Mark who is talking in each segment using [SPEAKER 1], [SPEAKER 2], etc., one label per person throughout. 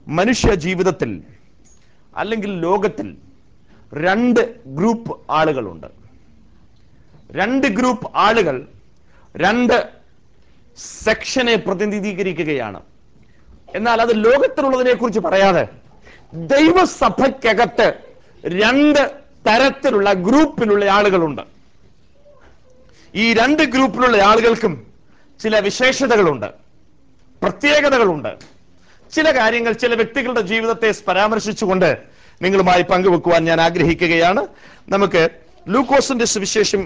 [SPEAKER 1] മനുഷ്യ ജീവിതത്തിൽ അല്ലെങ്കിൽ ലോകത്തിൽ രണ്ട് ഗ്രൂപ്പ് ആളുകളുണ്ട് രണ്ട് ഗ്രൂപ്പ് ആളുകൾ രണ്ട് സെക്ഷനെ പ്രതിനിധീകരിക്കുകയാണ് എന്നാൽ അത് ലോകത്തിലുള്ളതിനെ കുറിച്ച് പറയാതെ ദൈവസഭയ്ക്കകത്ത് രണ്ട് തരത്തിലുള്ള ഗ്രൂപ്പിലുള്ള ആളുകളുണ്ട് ഈ രണ്ട് ഗ്രൂപ്പിലുള്ള ആളുകൾക്കും ചില വിശേഷതകളുണ്ട് പ്രത്യേകതകളുണ്ട് ചില കാര്യങ്ങൾ ചില വ്യക്തികളുടെ ജീവിതത്തെ പരാമർശിച്ചുകൊണ്ട് നിങ്ങളുമായി പങ്കുവെക്കുവാൻ ഞാൻ ആഗ്രഹിക്കുകയാണ് നമുക്ക് ലൂക്കോസിന്റെ സുവിശേഷം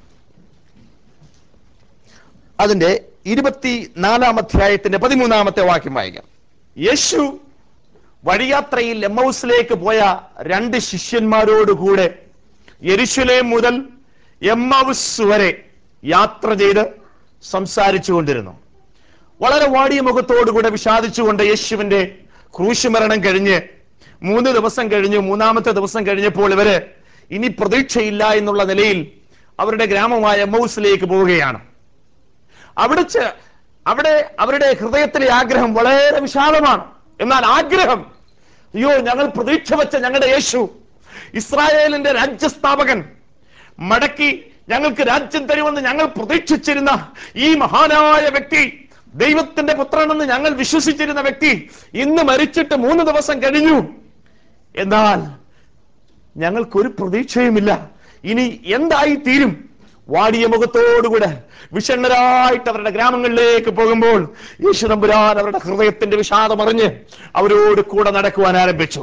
[SPEAKER 1] അതിന്റെ ഇരുപത്തി നാലാം അധ്യായത്തിന്റെ പതിമൂന്നാമത്തെ വാക്യം വായിക്കാം യേശു വഴിയാത്രയിൽ എമ്മൗസിലേക്ക് പോയ രണ്ട് ശിഷ്യന്മാരോടുകൂടെ യെരുശലേം മുതൽ എമ്മൗസ് വരെ യാത്ര ചെയ്ത് സംസാരിച്ചു കൊണ്ടിരുന്നു വളരെ വാടിയ മുഖത്തോടുകൂടെ വിഷാദിച്ചുകൊണ്ട് യേശുവിന്റെ ക്രൂശുമരണം കഴിഞ്ഞ് മൂന്ന് ദിവസം കഴിഞ്ഞു മൂന്നാമത്തെ ദിവസം കഴിഞ്ഞപ്പോൾ ഇവര് ഇനി പ്രതീക്ഷയില്ല എന്നുള്ള നിലയിൽ അവരുടെ ഗ്രാമമായ എമ്മൗസിലേക്ക് പോവുകയാണ് അവിടെ ചെ- അവിടെ അവരുടെ ഹൃദയത്തിലെ ആഗ്രഹം വളരെ വിശാലമാണ് എന്നാൽ ആഗ്രഹം അയ്യോ ഞങ്ങൾ പ്രതീക്ഷ വെച്ച ഞങ്ങളുടെ യേശു ഇസ്രായേലിന്റെ രാജ്യസ്ഥാപകൻ മടക്കി ഞങ്ങൾക്ക് രാജ്യം തരുമെന്ന് ഞങ്ങൾ പ്രതീക്ഷിച്ചിരുന്ന ഈ മഹാനായ വ്യക്തി ദൈവത്തിന്റെ പുത്രനെന്ന് ഞങ്ങൾ വിശ്വസിച്ചിരുന്ന വ്യക്തി ഇന്ന് മരിച്ചിട്ട് മൂന്ന് ദിവസം കഴിഞ്ഞു എന്നാൽ ഞങ്ങൾക്കൊരു പ്രതീക്ഷയുമില്ല ഇനി എന്തായി തീരും വാടിയ മുഖത്തോടുകൂടെ വിഷണ്ണരായിട്ട് അവരുടെ ഗ്രാമങ്ങളിലേക്ക് പോകുമ്പോൾ യേശു തമ്പുരാൻ അവരുടെ ഹൃദയത്തിന്റെ വിഷാദം അറിഞ്ഞ് അവരോട് കൂടെ നടക്കുവാൻ ആരംഭിച്ചു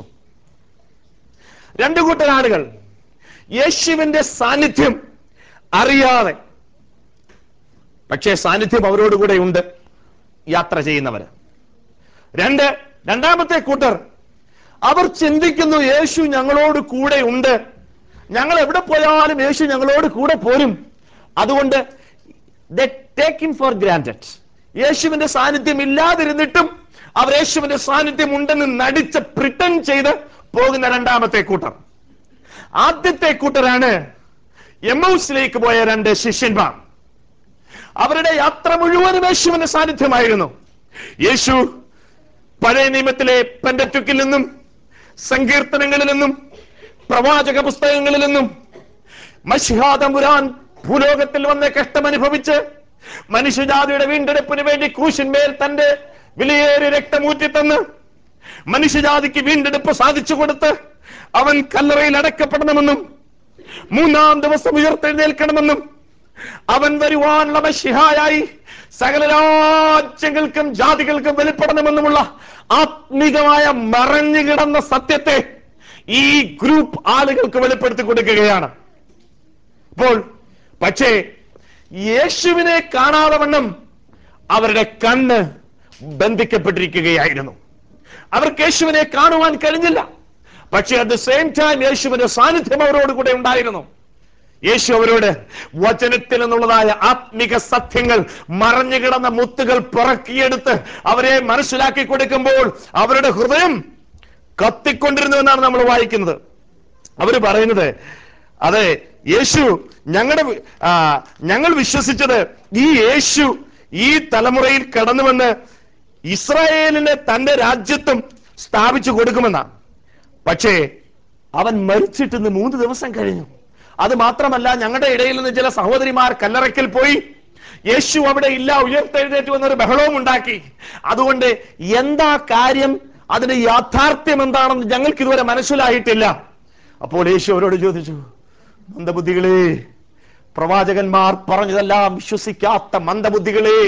[SPEAKER 1] രണ്ടു കൂട്ടം ആളുകൾ യേശുവിന്റെ സാന്നിധ്യം അറിയാതെ പക്ഷേ സാന്നിധ്യം അവരോട് കൂടെ ഉണ്ട് യാത്ര ചെയ്യുന്നവര് രണ്ട് രണ്ടാമത്തെ കൂട്ടർ അവർ ചിന്തിക്കുന്നു യേശു ഞങ്ങളോട് കൂടെ ഉണ്ട് ഞങ്ങൾ എവിടെ പോയാലും യേശു ഞങ്ങളോട് കൂടെ പോരും അതുകൊണ്ട് ടേക്ക് ഇൻ ഫോർ ഗ്രാൻഡഡ് യേശുവിന്റെ സാന്നിധ്യം ഇല്ലാതിരുന്നിട്ടും അവർ യേശുവിന്റെ സാന്നിധ്യം ഉണ്ടെന്ന് നടിച്ച് പ്രിട്ടൻ ചെയ്ത് പോകുന്ന രണ്ടാമത്തെ കൂട്ടർ ആദ്യത്തെ കൂട്ടരാണ് എമൗസിലേക്ക് പോയ രണ്ട് ശിഷ്യന്മാർ അവരുടെ യാത്ര മുഴുവനും യേശുവിന്റെ സാന്നിധ്യമായിരുന്നു യേശു പഴയ നിയമത്തിലെ പെൻഡറ്റുക്കിൽ നിന്നും സങ്കീർത്തനങ്ങളിൽ നിന്നും പ്രവാചക പുസ്തകങ്ങളിൽ നിന്നും മഷിഹാദമുരാൻ ഭൂലോകത്തിൽ വന്ന് കഷ്ടമനുഭവിച്ച് മനുഷ്യജാതിയുടെ വീണ്ടെടുപ്പിന് വേണ്ടി ക്രൂശിന്മേൽ തന്റെ വിലയേറിയ രക്തമൂറ്റി തന്ന് മനുഷ്യജാതിക്ക് വീണ്ടെടുപ്പ് സാധിച്ചു കൊടുത്ത് അവൻ കല്ലറയിൽ അടക്കപ്പെടണമെന്നും മൂന്നാം ദിവസം ഉയർത്തെഴുന്നേൽക്കണമെന്നും അവൻ വരുവാനുള്ള മഷിഹായായി സകല രാജ്യങ്ങൾക്കും ജാതികൾക്കും വെളിപ്പെടണമെന്നുമുള്ള ആത്മീകമായ മറഞ്ഞു കിടന്ന സത്യത്തെ ഈ ഗ്രൂപ്പ് ആളുകൾക്ക് വെളിപ്പെടുത്തി കൊടുക്കുകയാണ് അപ്പോൾ പക്ഷേ യേശുവിനെ കാണാതെ വണ്ണം അവരുടെ കണ്ണ് ബന്ധിക്കപ്പെട്ടിരിക്കുകയായിരുന്നു അവർക്ക് യേശുവിനെ കാണുവാൻ കഴിഞ്ഞില്ല പക്ഷേ അറ്റ് ദ സെയിം ടൈം യേശുവിന്റെ സാന്നിധ്യം അവരോട് കൂടെ ഉണ്ടായിരുന്നു യേശു അവരോട് വചനത്തിൽ നിന്നുള്ളതായ ആത്മിക സത്യങ്ങൾ മറഞ്ഞു കിടന്ന മുത്തുകൾ പിറക്കിയെടുത്ത് അവരെ മനസ്സിലാക്കി കൊടുക്കുമ്പോൾ അവരുടെ ഹൃദയം കത്തിക്കൊണ്ടിരുന്നു എന്നാണ് നമ്മൾ വായിക്കുന്നത് അവര് പറയുന്നത് അതെ യേശു ഞങ്ങളുടെ വി- ആ, ഞങ്ങൾ വിശ്വസിച്ചത് ഈ യേശു ഈ തലമുറയിൽ കടന്നുവന്ന് ഇസ്രായേലിനെ തന്റെ രാജ്യത്വം സ്ഥാപിച്ചു കൊടുക്കുമെന്നാണ് പക്ഷേ അവൻ മരിച്ചിട്ട് ഇന്ന് മൂന്ന് ദിവസം കഴിഞ്ഞു അത് മാത്രമല്ല ഞങ്ങളുടെ ഇടയിൽ നിന്ന് ചില സഹോദരിമാർ കല്ലറയ്ക്കൽ പോയി യേശു അവിടെ ഇല്ല ഉയർത്തെഴുന്നേറ്റു എന്നൊരു ബഹളവും ഉണ്ടാക്കി അതുകൊണ്ട് എന്താ കാര്യം അതിന്റെ യാഥാർത്ഥ്യം എന്താണെന്ന് ഞങ്ങൾക്ക് ഇതുവരെ മനസ്സിലായിട്ടില്ല അപ്പോൾ യേശു അവരോട് ചോദിച്ചു മന്ദബുദ്ധികളെ പ്രവാചകന്മാർ പറഞ്ഞതെല്ലാം വിശ്വസിക്കാത്ത മന്ദബുദ്ധികളെ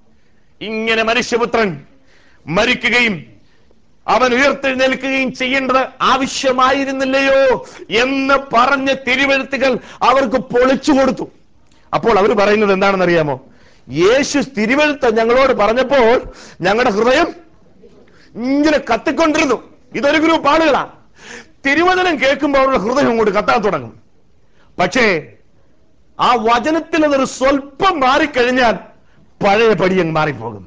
[SPEAKER 1] ഇങ്ങനെ മനുഷ്യപുത്രൻ മരിക്കുകയും അവൻ ഉയർത്തെഴുന്നേൽക്കുകയും ചെയ്യേണ്ടത് ആവശ്യമായിരുന്നില്ലയോ എന്ന് പറഞ്ഞ് തിരുവെഴുത്തുകൾ അവർക്ക് പൊളിച്ചു കൊടുത്തു അപ്പോൾ അവർ പറയുന്നത് എന്താണെന്ന് അറിയാമോ യേശു തിരുവെഴുത്ത് ഞങ്ങളോട് പറഞ്ഞപ്പോൾ ഞങ്ങളുടെ ഹൃദയം ഇങ്ങനെ കത്തിക്കൊണ്ടിരുന്നു ഇതൊരു ഗ്രൂപ്പ് ആളുകളാണ് തിരുവചനം കേൾക്കുമ്പോൾ അവരുടെ ഹൃദയം അങ്ങോട്ട് കത്താൻ തുടങ്ങും പക്ഷേ ആ വചനത്തിൽ അതൊരു സ്വല്പം മാറിക്കഴിഞ്ഞാൽ പഴയ പടിയങ്ങ് മാറിപ്പോകും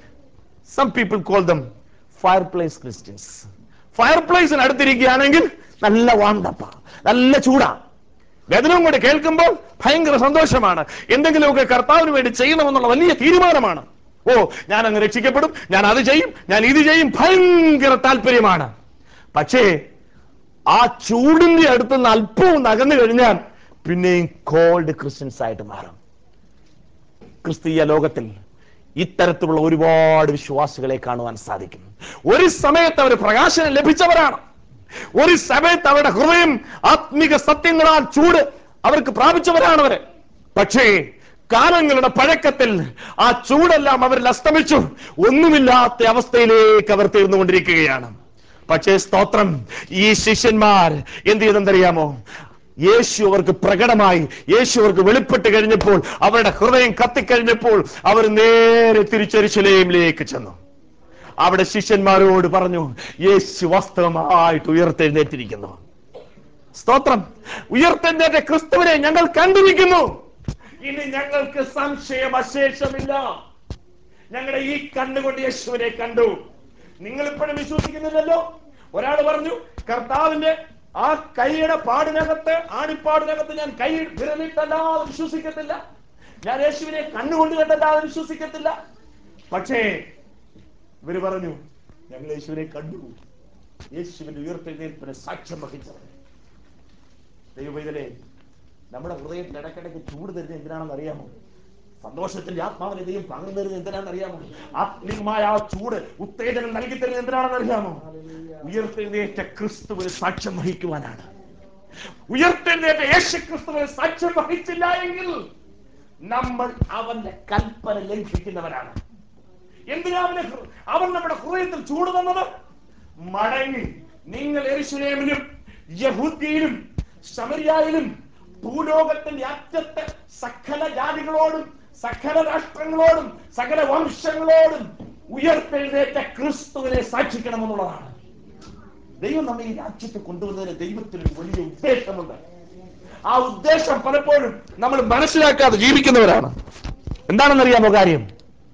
[SPEAKER 1] some people call them fire place Christians fire പ്ലേസിന് അടുത്തിരിക്കുകയാണെങ്കിൽ നല്ല വാണ്ടപ്പ നല്ല ചൂടാ വേദനവും കൂടെ കേൾക്കുമ്പോൾ ഭയങ്കര സന്തോഷമാണ് എന്തെങ്കിലുമൊക്കെ കർത്താവിന് വേണ്ടി ചെയ്യണമെന്നുള്ള വലിയ തീരുമാനമാണ് ഓ ഞാൻ അങ്ങ് രക്ഷിക്കപ്പെടും ഞാൻ അത് ചെയ്യും ഞാൻ ഇത് ചെയ്യും ഭയങ്കര താല്പര്യമാണ് പക്ഷേ ആ ചൂടിന്റെ അടുത്ത് നിന്ന് അല്പവും നകന്നു കഴിഞ്ഞാൽ പിന്നെയും കോൾഡ് ക്രിസ്ത്യൻസ് ആയിട്ട് മാറും ക്രിസ്തീയ ലോകത്തിൽ ഇത്തരത്തിലുള്ള ഒരുപാട് വിശ്വാസികളെ കാണുവാൻ സാധിക്കും ഒരു സമയത്ത് അവർ പ്രകാശനം ലഭിച്ചവരാണ് ഒരു സമയത്ത് അവരുടെ ഹൃദയം ആത്മിക സത്യങ്ങളാൽ ചൂട് അവർക്ക് പ്രാപിച്ചവരാണ് അവര് പക്ഷേ കാലങ്ങളുടെ പഴക്കത്തിൽ ആ ചൂടെല്ലാം അവരിൽ അസ്തമിച്ചു ഒന്നുമില്ലാത്ത അവസ്ഥയിലേക്ക് അവർ തീർന്നുകൊണ്ടിരിക്കുകയാണ് പക്ഷേ സ്തോത്രം ഈ ശിഷ്യന്മാർ എന്ത് ചെയ്തെന്നറിയാമോ യേശു അവർക്ക് പ്രകടമായി യേശു അവർക്ക് വെളിപ്പെട്ട് കഴിഞ്ഞപ്പോൾ അവരുടെ ഹൃദയം കത്തിക്കഴിഞ്ഞപ്പോൾ അവർ നേരെ തിരിച്ചരിശിലയിലേക്ക് ചെന്നു അവിടെ ശിഷ്യന്മാരോട് പറഞ്ഞു യേശു വാസ്തവമായിട്ട് ഉയർത്തെഴുന്നേറ്റിരിക്കുന്നു സ്തോത്രം ഉയർത്തെഴുന്നേറ്റ ക്രിസ്തുവിനെ ഞങ്ങൾ കണ്ടിരിക്കുന്നു ഇനി ഞങ്ങൾക്ക് സംശയം അശേഷമില്ല ഞങ്ങളുടെ ഈ കണ്ണുകൊണ്ട് യേശുവിനെ കണ്ടു നിങ്ങൾ ഇപ്പോഴും വിശ്വസിക്കുന്നില്ലല്ലോ ഒരാൾ പറഞ്ഞു കർത്താവിന്റെ ആ കൈയുടെ പാടിനകത്ത് ആണിപ്പാടിനകത്ത് ഞാൻ കൈ വിരലിട്ടല്ലാതെ വിശ്വസിക്കത്തില്ല ഞാൻ യേശുവിനെ കണ്ണുകൊണ്ട് കണ്ടല്ലാതെ വിശ്വസിക്കത്തില്ല പക്ഷേ ഇവര് പറഞ്ഞു ഞങ്ങൾ യേശുവിനെ കണ്ടു യേശുവിന്റെ ഉയർത്തെഴുന്നേൽപ്പിന് സാക്ഷ്യം വഹിച്ചവർ ദൈവവൈതലേ നമ്മുടെ ഹൃദയത്തിൽ ഇടയ്ക്കിടയ്ക്ക് ചൂട് തരുന്നത് എന്തിനാണെന്ന് അറിയാമോ സന്തോഷത്തിന്റെ ആത്മാവിനെ ദൈവം പങ്കു തരുന്നത് എന്തിനാണെന്ന് അറിയാമോ ആത്മീയമായ ആ ചൂട് ഉത്തേജനം നൽകി തരുന്നത് എന്തിനാണെന്ന് അറിയാമോ ഉയർത്തെഴുന്നേറ്റ ക്രിസ്തുവിന് സാക്ഷ്യം വഹിക്കുവാനാണ് ഉയർത്തെഴുന്നേറ്റ യേശു ക്രിസ്തുവിന് സാക്ഷ്യം വഹിച്ചില്ല എങ്കിൽ നമ്മൾ അവന്റെ കൽപ്പന ലംഘിക്കുന്നവരാണ് എന്തിനാ അവന് ഹൃ- അവൻ നമ്മുടെ ഹൃദയത്തിൽ ചൂട് തന്നത് മടങ്ങി നിങ്ങൾ എരിശുലേമിലും യഹൂദ്യയിലും ശമരിയായിലും ഭൂലോകത്തിന്റെ അറ്റത്തെ സകല ജാതികളോടും സകല രാഷ്ട്രങ്ങളോടും സകല വംശങ്ങളോടും ഉയർത്തെഴുന്നേറ്റ ക്രിസ്തുവിനെ സാക്ഷിക്കണമെന്നുള്ളതാണ് ദൈവം നമ്മെ ഈ രാജ്യത്ത് കൊണ്ടുവന്നതിന് ദൈവത്തിന് ഒരു വലിയ ഉദ്ദേശമുണ്ട് ആ ഉദ്ദേശം പലപ്പോഴും നമ്മൾ മനസ്സിലാക്കാതെ ജീവിക്കുന്നവരാണ് എന്താണെന്നറിയാമോ കാര്യം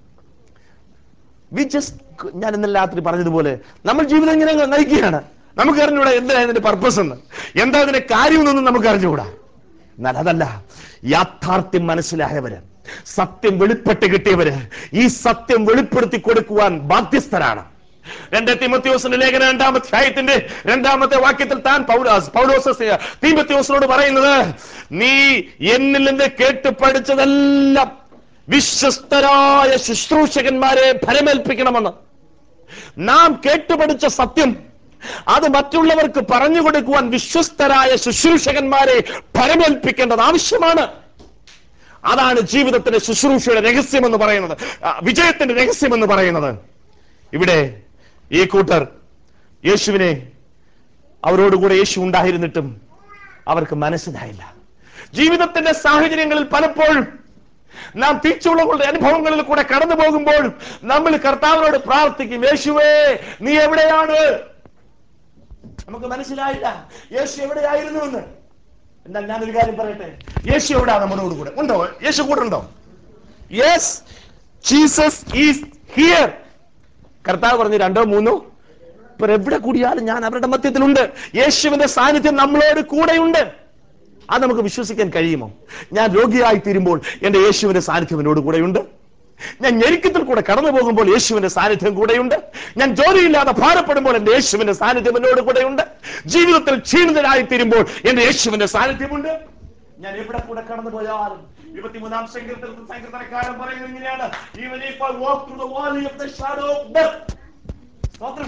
[SPEAKER 1] വി ജസ്റ്റ് ഞാൻ ഇന്നലെ രാത്രി പറഞ്ഞതുപോലെ നമ്മൾ ജീവിതം ഇങ്ങനെ അങ്ങ് നയിക്കുകയാണ് നമുക്ക് അറിഞ്ഞൂടാ എന്തിനാ ഇതിന്റെ പർപ്പസ് എന്ന് എന്താ ഇതിന്റെ കാര്യമെന്നൊന്നും നമുക്ക് അറിഞ്ഞുകൂടാ എന്നാൽ അതല്ല യാഥാർത്ഥ്യം മനസ്സിലായവര് സത്യം വെളിപ്പെട്ട് കിട്ടിയവര് ഈ സത്യം വെളിപ്പെടുത്തി കൊടുക്കുവാൻ ബാധ്യസ്ഥരാണ് രണ്ട് തിമത്യോസിന്റെ ലേഖന രണ്ടാമത്തെ അധ്യായത്തിന്റെ രണ്ടാമത്തെ വാക്യത്തിൽ താൻ പൗലോസ് പൗലോസ് തീമത്യോസിനോട് പറയുന്നത് നീ എന്നിൽ നിന്ന് കേട്ട് പഠിച്ചതെല്ലാം വിശ്വസ്തരായ ശുശ്രൂഷകന്മാരെ ഫലമേൽപ്പിക്കണമെന്ന് നാം കേട്ടുപഠിച്ച സത്യം അത് മറ്റുള്ളവർക്ക് പറഞ്ഞു കൊടുക്കുവാൻ വിശ്വസ്തരായ ശുശ്രൂഷകന്മാരെ ഫലമേൽപ്പിക്കേണ്ടത് ആവശ്യമാണ് അതാണ് ജീവിതത്തിന്റെ ശുശ്രൂഷയുടെ രഹസ്യം എന്ന് പറയുന്നത് ആ, വിജയത്തിന്റെ രഹസ്യം എന്ന് പറയുന്നത് ഇവിടെ ഈ കൂട്ടർ യേശുവിനെ അവരോടുകൂടെ യേശു ഉണ്ടായിരുന്നിട്ടും അവർക്ക് മനസ്സിലായില്ല ജീവിതത്തിന്റെ സാഹചര്യങ്ങളിൽ പലപ്പോഴും നാം തീച്ചുളകളുടെ അനുഭവങ്ങളിൽ കൂടെ കടന്നു പോകുമ്പോൾ നമ്മൾ കർത്താവിനോട് പ്രാർത്ഥിക്കും യേശുവേ നീ എവിടെയാണ് നമുക്ക് മനസ്സിലായില്ല യേശു എവിടെയായിരുന്നു എന്ന് എന്നാൽ ഞാനൊരു കാര്യം പറയട്ടെ യേശു എവിടെയാ നമ്മളോട് കൂടെ ഉണ്ടോ യേശു കൂടെ ഉണ്ടോ യെസ് ജീസസ് ഈസ് ഹിയർ കർത്താവ് പറഞ്ഞു രണ്ടോ മൂന്നോ ഇപ്പൊ എവിടെ കൂടിയാലും ഞാൻ അവരുടെ മധ്യത്തിലുണ്ട് യേശുവിന്റെ സാന്നിധ്യം നമ്മളോട് കൂടെയുണ്ട് അത് നമുക്ക് വിശ്വസിക്കാൻ കഴിയുമോ ഞാൻ രോഗിയായി തീരുമ്പോൾ എന്റെ യേശുവിന്റെ സാന്നിധ്യം എന്നോട് കൂടെയുണ്ട് ഞാൻ ഞെരുക്കത്തിൽ കൂടെ കടന്നു പോകുമ്പോൾ യേശുവിന്റെ സാന്നിധ്യം കൂടെയുണ്ട് ഞാൻ ജോലിയില്ലാതെ ഭാരപ്പെടുമ്പോൾ എന്റെ യേശുവിന്റെ സാന്നിധ്യം എന്നോട് കൂടെയുണ്ട് ജീവിതത്തിൽ ക്ഷീണിതരായി തീരുമ്പോൾ എന്റെ യേശുവിന്റെ സാന്നിധ്യമുണ്ട് ഞാൻ എവിടെ കൂടെ കടന്നു പോയാലും ഇരുപത്തിമൂന്നാം സങ്കീർത്തനത്തിൽ സങ്കീർത്തനക്കാരൻ പറയുന്നത് ഇങ്ങനെയാണ് even if I walk through the valley of the shadow of death സ്തോത്രം.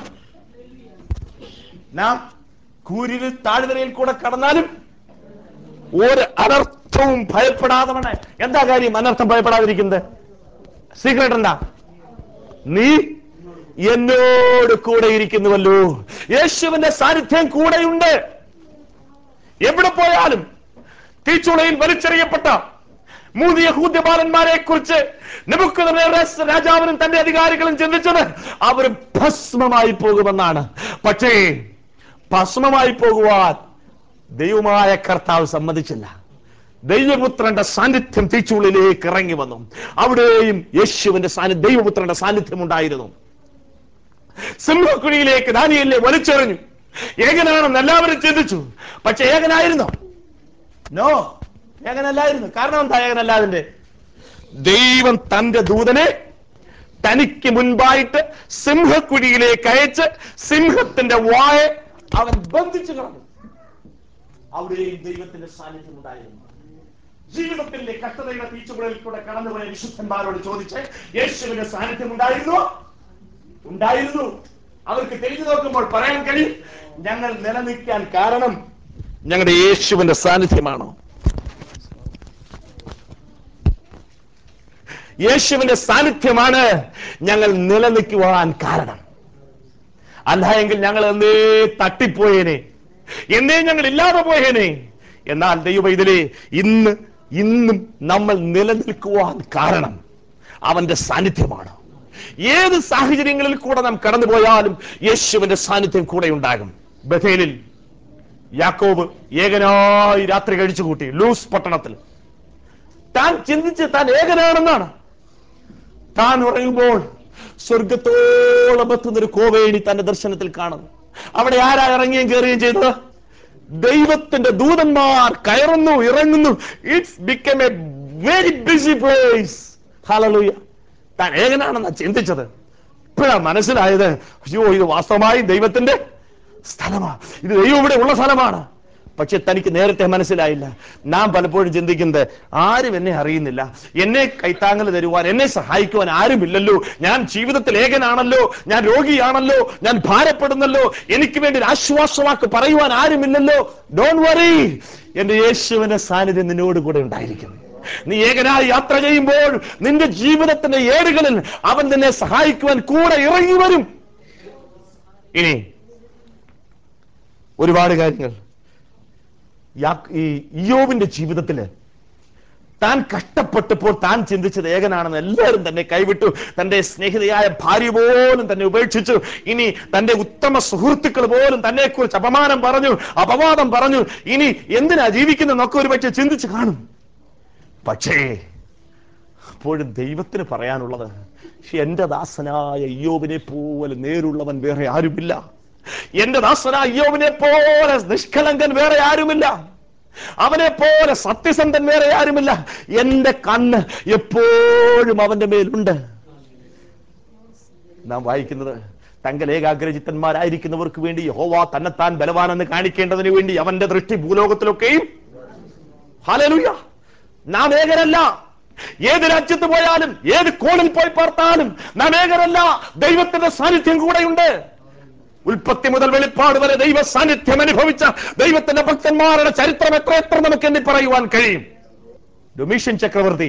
[SPEAKER 1] നാം കൂരിൽ താഴ്വരയിൽ കൂടെ കടന്നാലും ഒരു അനർത്ഥവും ഭയപ്പെടാതെ എന്താ കാര്യം അനർത്ഥം ഭയപ്പെടാതിരിക്കുന്നത് സീക്രട്ട് എന്താ നീ എന്നോട് കൂടെ ഇരിക്കുന്നുവല്ലോ യേശുവിന്റെ സാന്നിധ്യം കൂടെയുണ്ട് എവിടെ പോയാലും തീച്ചുളയിൽ വലിച്ചെറിയപ്പെട്ട മൂന്ന് യഹൂദ്യബാലന്മാരെ കുറിച്ച് നെബുക്കദ്നേസർ രാജാവിനും തന്റെ അധികാരികളും ചിന്തിച്ചത് അവർ ഭസ്മമായി പോകുമെന്നാണ് പക്ഷേ ഭസ്മമായി പോകുവാൻ ദൈവമായ കർത്താവ് സമ്മതിച്ചില്ല ദൈവപുത്രന്റെ സാന്നിധ്യം തീച്ചുള്ളിലേക്ക് ഇറങ്ങി വന്നു അവിടെയും യേശുവിന്റെ സാന്നിധ്യം ദൈവപുത്രന്റെ സാന്നിധ്യം ഉണ്ടായിരുന്നു സിംഹക്കുഴിയിലേക്ക് ദാനിയലിനെ വലിച്ചെറിഞ്ഞു ഏകനാണെന്ന് എല്ലാവരും ചിന്തിച്ചു പക്ഷെ ഏകനായിരുന്നോ നോ ഏകനല്ലായിരുന്നു കാരണം എന്താ ഏകനല്ലാതിന്റെ ദൈവം തന്റെ ദൂതനെ തനിക്ക് മുൻപായിട്ട് സിംഹക്കുഴിയിലേക്ക് അയച്ച് സിംഹത്തിന്റെ വായ അവൻ ബന്ധിച്ചു കളഞ്ഞു അവിടെയും ദൈവത്തിന്റെ സാന്നിധ്യം ഉണ്ടായിരുന്നു ജീവിതത്തിന്റെ കഷ്ടതയുടെ തീച്ചുകളിൽ കൂടെ കടന്നുപോയ വിശുദ്ധന്മാരോട് ചോദിച്ച് യേശുവിന്റെ സാന്നിധ്യം ഉണ്ടായിരുന്നു ഉണ്ടായിരുന്നു അവർക്ക് തിരിഞ്ഞു നോക്കുമ്പോൾ പറയാൻ കഴിയും ഞങ്ങൾ നിലനിൽക്കാൻ കാരണം ഞങ്ങളുടെ യേശുവിന്റെ സാന്നിധ്യമാണോ യേശുവിന്റെ സാന്നിധ്യമാണ് ഞങ്ങൾ നിലനിൽക്കുവാൻ കാരണം അല്ല എങ്കിൽ ഞങ്ങൾ എന്നേ തട്ടിപ്പോയേനെ എന്നേ ഞങ്ങൾ ഇല്ലാതെ പോയേനെ എന്നാൽ ദൈവ ഇതിലെ ഇന്ന് ഇന്നും നമ്മൾ നിലനിൽക്കുവാൻ കാരണം അവന്റെ സാന്നിധ്യമാണ് ഏത് സാഹചര്യങ്ങളിൽ കൂടെ നാം കടന്നുപോയാലും യേശുവിന്റെ സാന്നിധ്യം കൂടെ ഉണ്ടാകും ബഥേലിൽ യാക്കോബ് ഏകനായി രാത്രി കഴിച്ചു കൂട്ടി ലൂസ് പട്ടണത്തിൽ താൻ ചിന്തിച്ച് താൻ ഏകനാണെന്നാണ് താൻ ഉറങ്ങുമ്പോൾ സ്വർഗത്തോളം എത്തുന്ന ഒരു കോവേണി തന്റെ ദർശനത്തിൽ കാണുന്നു അവിടെ ആരാ ഇറങ്ങുകയും കയറുകയും ചെയ്തത് ദൈവത്തിന്റെ ദൂതന്മാർ കയറുന്നു ഇറങ്ങുന്നു it's become a very busy place hallelujah താൻ ഏകനാണെന്നാ ചിന്തിച്ചത് ഇപ്പോഴാ മനസ്സിലായത് അയ്യോ ഇത് വാസ്തവമായി ദൈവത്തിന്റെ സ്ഥലമാ ഇത് ദൈവം ഇവിടെ ഉള്ള സ്ഥലമാണ് പക്ഷെ തനിക്ക് നേരത്തെ മനസ്സിലായില്ല നാം പലപ്പോഴും ചിന്തിക്കുന്നത് ആരും എന്നെ അറിയുന്നില്ല എന്നെ കൈത്താങ്ങൽ തരുവാൻ എന്നെ സഹായിക്കുവാൻ ആരുമില്ലല്ലോ ഞാൻ ജീവിതത്തിൽ ഏകനാണല്ലോ ഞാൻ രോഗിയാണല്ലോ ഞാൻ ഭാരപ്പെടുന്നല്ലോ എനിക്ക് വേണ്ടി ഒരു ആശ്വാസവാക്ക് പറയുവാൻ ആരുമില്ലല്ലോ ഡോൺ വറി എന്റെ യേശുവിന്റെ സാന്നിധ്യം നിന്നോട് കൂടെ ഉണ്ടായിരിക്കും നീ ഏകനായി യാത്ര ചെയ്യുമ്പോൾ നിന്റെ ജീവിതത്തിന്റെ ഏടുകളിൽ അവൻ നിന്നെ സഹായിക്കുവാൻ കൂടെ ഇറങ്ങി വരും ഇനി ഒരുപാട് കാര്യങ്ങൾ യാ- ഈ ഇയോബിന്റെ ജീവിതത്തില് താൻ കഷ്ടപ്പെട്ടപ്പോൾ താൻ ചിന്തിച്ചത് ഏകനാണെന്ന് എല്ലാവരും തന്നെ കൈവിട്ടു തന്റെ സ്നേഹിതയായ ഭാര്യ പോലും തന്നെ ഉപേക്ഷിച്ചു ഇനി തന്റെ ഉത്തമ സുഹൃത്തുക്കൾ പോലും തന്നെ കുറിച്ച് അപമാനം പറഞ്ഞു അപവാദം പറഞ്ഞു ഇനി എന്തിനാ ജീവിക്കുന്നതെന്നൊക്കെ ഒരു പക്ഷെ ചിന്തിച്ചു കാണും പക്ഷേ അപ്പോഴും ദൈവത്തിന് പറയാനുള്ളത് എന്റെ ദാസനായ അയ്യോബിനെ പോലെ നേരുള്ളവൻ വേറെ ആരുമില്ല എന്റെ ദാസനായ അയ്യോബിനെ പോലെ നിഷ്കളങ്കൻ വേറെ ആരുമില്ല അവനെ പോലെ സത്യസന്ധൻ വേറെ ആരുമില്ല എന്റെ കണ്ണ് എപ്പോഴും അവന്റെ മേലുണ്ട് നാം വായിക്കുന്നത് തങ്കൽ ഏകാഗ്രചിത്തന്മാരായിരിക്കുന്നവർക്ക് വേണ്ടി യഹോവ തന്നെത്താൻ ബലവാനെന്ന് കാണിക്കേണ്ടതിന് വേണ്ടി അവന്റെ ദൃഷ്ടി ഭൂലോകത്തിലൊക്കെയും ഹല്ലേലൂയ നാം ഏകരല്ല ഏത് രാജ്യത്ത് പോയാലും ഏത് കോണിൽ പോയി പാർത്താലും നാം ഏകരല്ല ദൈവത്തിന്റെ സാന്നിധ്യം കൂടെയുണ്ട് ഉൽപ്പത്തി മുതൽ വെളിപ്പാട് വരെ ദൈവ സാന്നിധ്യം അനുഭവിച്ച ദൈവത്തിന്റെ ഭക്തന്മാരുടെ ചരിത്രം എത്ര എത്ര നമുക്ക് എണ്ണി പറയുവാൻ കഴിയും ഡൊമീഷ്യൻ ചക്രവർത്തി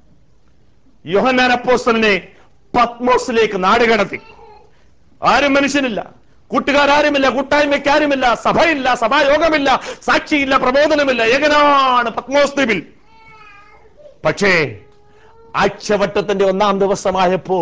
[SPEAKER 1] യോഹന്നാൻ അപ്പോസ്തലനെ പത്മോസിലേക്ക് നാടുകടത്തി ആരും മനുഷ്യനില്ല കൂട്ടുകാരാരുമില്ല കൂട്ടായ്മയ്ക്ക് ആരുമില്ല സഭയില്ല സഭായോഗമില്ല സാക്ഷിയില്ല പ്രബോധനമില്ല ഏകനാണ് പത്മോസ് ദ്വീപിൽ പക്ഷേ ആഴ്ചവട്ടത്തിന്റെ ഒന്നാം ദിവസമായപ്പോൾ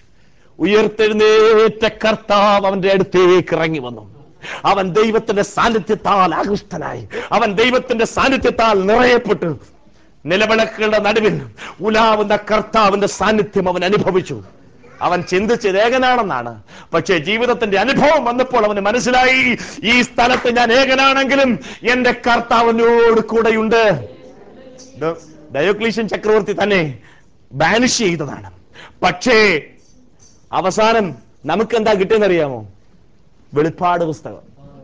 [SPEAKER 1] ഉയർത്തെഴുന്നേറ്റ കർത്താവ് അവന്റെ അടുത്തേക്ക് ഇറങ്ങി വന്നു അവൻ ദൈവത്തിന്റെ സാന്നിധ്യത്താൽ ആകൃഷ്ടനായി അവൻ ദൈവത്തിന്റെ സാന്നിധ്യത്താൽ നിറയപ്പെട്ടു നിലവിളക്കുകളുടെ നടുവിൽ ഉലാവുന്ന കർത്താവിന്റെ സാന്നിധ്യം അവൻ അനുഭവിച്ചു അവൻ ചിന്തിച്ചത് ഏകനാണെന്നാണ് പക്ഷേ ജീവിതത്തിന്റെ അനുഭവം വന്നപ്പോൾ അവന് മനസ്സിലായി ഈ സ്ഥലത്ത് ഞാൻ ഏകനാണെങ്കിലും എന്റെ കർത്താവിനോട് കൂടെയുണ്ട് ഡ- ഡയോക്ലീഷ്യൻ ചക്രവർത്തി തന്നെ ബാനിഷ് ചെയ്തതാണ് പക്ഷേ അവസാനം നമുക്ക് എന്താ കിട്ടിയെന്നറിയാമോ വെളിപ്പാട് പുസ്തകം